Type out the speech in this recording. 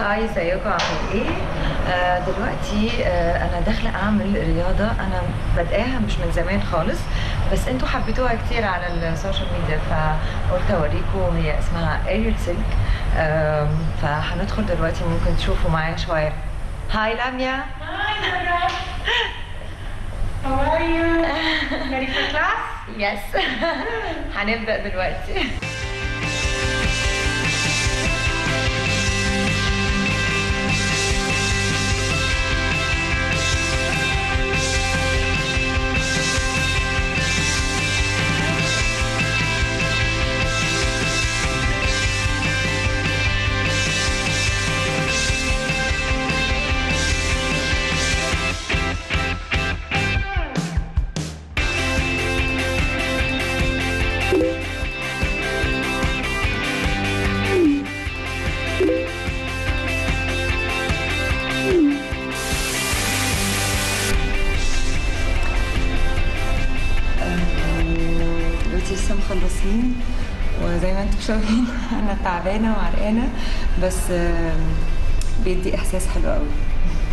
هاي ازيكم عاملين ايه؟ آه دلوقتي آه انا داخله اعمل رياضه انا بادئاها مش من زمان خالص بس انتوا حبيتوها كتير على السوشيال ميديا فقلت اوريكم هي اسمها اريل سيلك آه فهندخل دلوقتي ممكن تشوفوا معايا شويه هاي لاميا Hi, Nora. How are you? Ready for class? يس هنبدا دلوقتي دلوقتي لسه مخلصين وزي ما انتم شايفين انا تعبانه وعرقانه بس آم، بيدي احساس حلو قوي